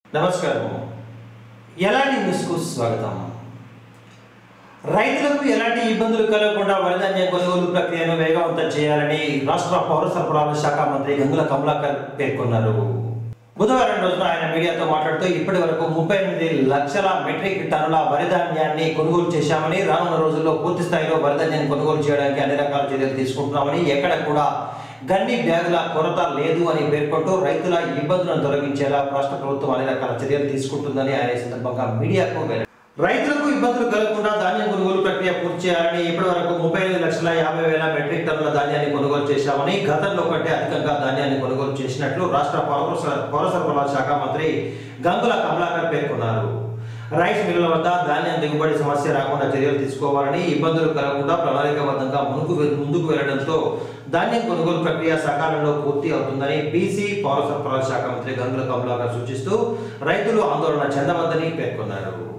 నమస్కారం ఎలాంటి న్యూస్కు స్వాగతం రైతులకు ఎలాంటి ఇబ్బందులు కలగకుండా వరిధాన్యం కొనుగోలు ప్రక్రియను వేగవంతం చేయాలని రాష్ట్ర పౌర సరఫరాల శాఖ మంత్రి గంగుల కమలాకర్ పేర్కొన్నారు బుధవారం రోజున ఆయన మీడియాతో మాట్లాడుతూ ఇప్పటి వరకు ముప్పై ఎనిమిది లక్షల మెట్రిక్ టన్నుల వరిధాన్యాన్ని కొనుగోలు చేశామని రానున్న రోజుల్లో పూర్తి స్థాయిలో వరిధాన్యాన్ని కొనుగోలు చేయడానికి అన్ని రకాల చర్యలు తీసుకుంటున్నామని ఎక్కడ కూడా గన్ని బ్యాగుల కొరత లేదు అని పేర్కొంటూ రైతుల ఇబ్బందులను తొలగించేలా రాష్ట్ర ప్రభుత్వం అన్ని రకాల చర్యలు తీసుకుంటుందని ఆయన ఈ సందర్భంగా మీడియాకు వెల్లడి రైతులకు ఇబ్బందులు కలగకుండా ధాన్యం కొనుగోలు ప్రక్రియ పూర్తి చేయాలని ఇప్పటి వరకు ముప్పై ఐదు లక్షల యాభై వేల మెట్రిక్ టన్నుల ధాన్యాన్ని కొనుగోలు చేశామని గతంలో కంటే అధికంగా ధాన్యాన్ని కొనుగోలు చేసినట్లు రాష్ట్ర పౌర సర- పౌర సరఫరాల శాఖ మంత్రి గంగుల కమలాకర్ పేర్కొన్నారు రైస్ మిల్లుల వద్ద ధాన్యం దిగుబడి సమస్య రాకుండా చర్యలు తీసుకోవాలని ఇబ్బందులు కలగకుండా ప్రణాళికబద్ధంగా ముందుకు వె- ముందుకు వెళ్లడంతో ధాన్యం కొనుగోలు ప్రక్రియ సకాలంలో పూర్తి అవుతుందని బీసీ పౌర సరఫరాల శాఖ మంత్రి గంగుల కమలాకర్ సూచిస్తూ రైతులు ఆందోళన చెందవద్దని పేర్కొన్నారు